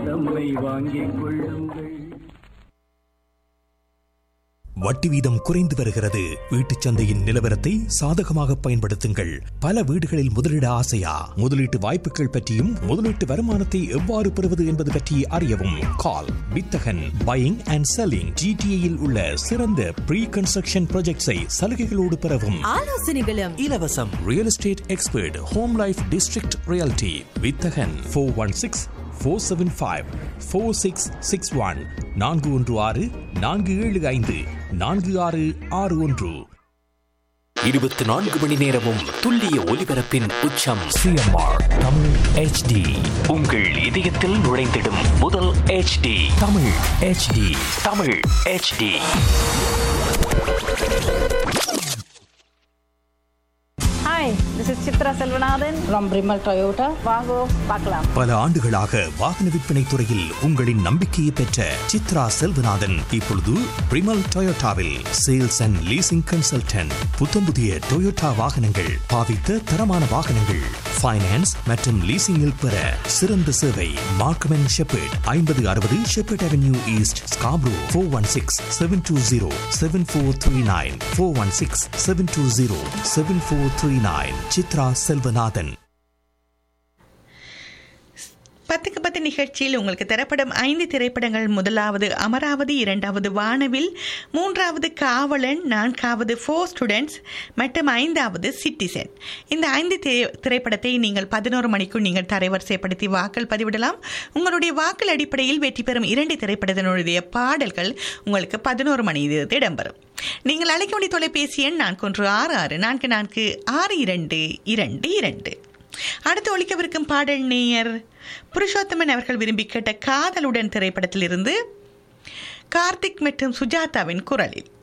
தம்மை வாங்கிக் கொள்ளுங்கள் வட்டி வீதம் குறைந்து வருகிறது வீட்டுச் சந்தையின் நிலவரத்தை சாதகமாக பயன்படுத்துங்கள் பல வீடுகளில் முதலீட ஆசையா முதலீட்டு வாய்ப்புகள் பற்றியும் முதலீட்டு வருமானத்தை எவ்வாறு பெறுவது என்பது பற்றி அறியவும் கால் வித்தகன் பையிங் அண்ட் செல்லிங் ஜிடிஏயில் உள்ள சிறந்த ப்ரீ கன்ஸ்ட்ரக்ஷன் ப்ராஜெக்ட்ஸை சலுகைகளோடு பெறவும் ஆலோசனைகளும் இலவசம் real estate expert home life district reality Vithagan four one six four seven five four six six one நான்கு ஒன்று ஆறு நான்கு ஏழு ஐந்து நான்கு ஆறு ஆறு ஒன்று இருபத்தி நான்கு மணி நேரமும் துல்லிய ஒலிபரப்பின் உச்சம் சிஎம்ஆர் தமிழ் ஹெச்டி உங்கள் இதயத்தில் நுழைந்திடும் முதல் HD Tamil HD Tamil HD hi this is Chitra Selvanathan from Primal Toyota வாங்கோ பார்க்கலாம் பல ஆண்டுகளாக வாகன விற்பனை துறையில் உங்களின் நம்பிக்கையை பெற்ற சித்ரா செல்வநாதன் இப்பொழுது பிரிமல் டொயோட்டாவில் சேல்ஸ் அண்ட் லீசிங் கன்சல்டன்ட் புத்தம்புதிய டொயோட்டா வாகனங்கள் பாவித்த தரமான வாகனங்கள் ஃபைனான்ஸ் மற்றும் லீசிங்கில் பெற சிறந்த சேவை மார்க்கம் அண்ட் ஷெப்பர்ட் ஐம்பது அறுபது Sheppard avenue east Scarborough four one six seven two zero seven four three nine four one six seven two zero seven four three nine Chitra Selvanathan பத்துக்கு பத்து நிகழ்ச்சியில் உங்களுக்கு தரப்படும் ஐந்து திரைப்படங்கள் முதலாவது அமராவதி இரண்டாவது வானவில் மூன்றாவது காவலன் நான்காவது ஃபோர் ஸ்டூடெண்ட்ஸ் மற்றும் ஐந்தாவது சிட்டிசன் இந்த ஐந்து திரை- திரைப்படத்தை நீங்கள் பதினோரு மணிக்குள் நீங்கள் தரைவரிசைப்படுத்தி வாக்கள் பதிவிடலாம் உங்களுடைய வாக்கள் அடிப்படையில் வெற்றி பெறும் இரண்டு திரைப்படத்தினுடைய பாடல்கள் உங்களுக்கு பதினோரு மணி இது இடம்பெறும் நீங்கள் அழைக்க வேண்டிய தொலைபேசி எண் நான்கு ஒன்று ஆறு ஆறு நான்கு நான்கு ஆறு இரண்டு இரண்டு இரண்டு அடுத்து ஒழிக்கவிருக்கும் பாடல் நேயர் புருஷோத்தமன் அவர்கள் விரும்பி கேட்ட காதலுடன் திரைப்படத்திலிருந்து கார்த்திக் மற்றும் சுஜாதாவின் குரலில்